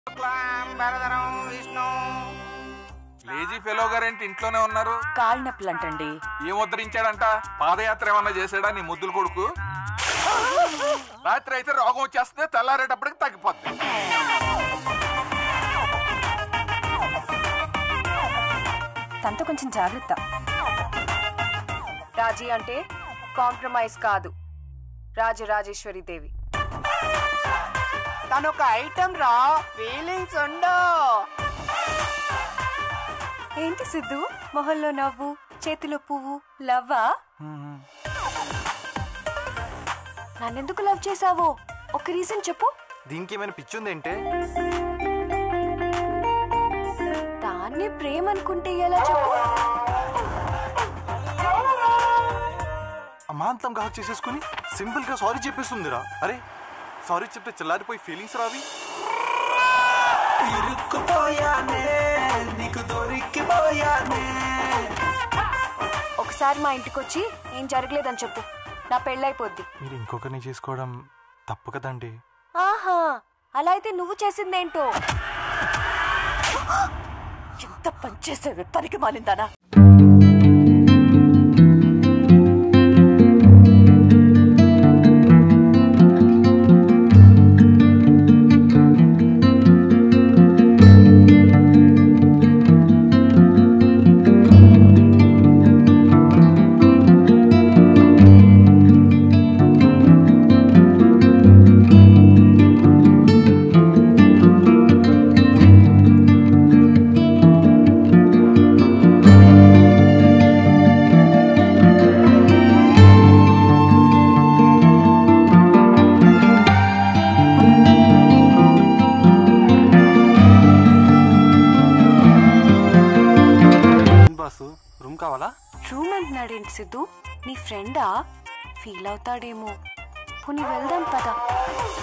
శుక్లాంబరధరం Vishnu lazy fellow గారేంటి ఇంట్లోనే ఉన్నారు కాళ్ళు నొప్పులంటండి ఏం ఉద్ధరించాడంట పాదయాత్ర ఏమన్నా చేసాడా నీ ముద్దుల కొడుకు రాత్రి అయితే రోగం వచ్చేస్తే తెల్లారేటప్పటికి తగ్గిపోద్ది తనతో కొంచెం జాగ్రత్త రాజీ అంటే కాంప్రమైజ్ కాదు రాజరాజేశ్వరి దేవి తను ఒక ఐటమ్ రా ఫీలింగ్స్ ఉండో ఏంటి సిద్ధు మొహంలో నవ్వు చేతిలో పువ్వు లవ్వా నన్నెందుకు లవ్ చేసావో ఒక రీజన్ చెప్పు దీనికి ఏమైనా పిచ్చుందేంటే దాన్ని ప్రేమ అనుకుంటే ఎలా చెప్పు అమాంతం కాక్ చేసేసుకుని సింపుల్ గా సారీ చెప్పేస్తుందిరా అరే సారీ చెప్తే చల్లారిపోయి ఫీలింగ్స్ రావి ఒకసారి మా ఇంటికి వచ్చి ఏం జరగలేదని చెప్పు నా పెళ్ళైపోద్ది మీరు ఇంకొకరిని చేసుకోవడం తప్పు కదండి ఆహా అలా అయితే నువ్వు చేసిందేంటో ఎంత పనిచేసేవి పనికి మాలిందానా బాసు రూమ్ కావాలా రూమ్ అంటున్నాడేంటి సిద్ధు నీ ఫ్రెండా ఫీల్ అవుతాడేమో పోనీ వెళ్దాం పదా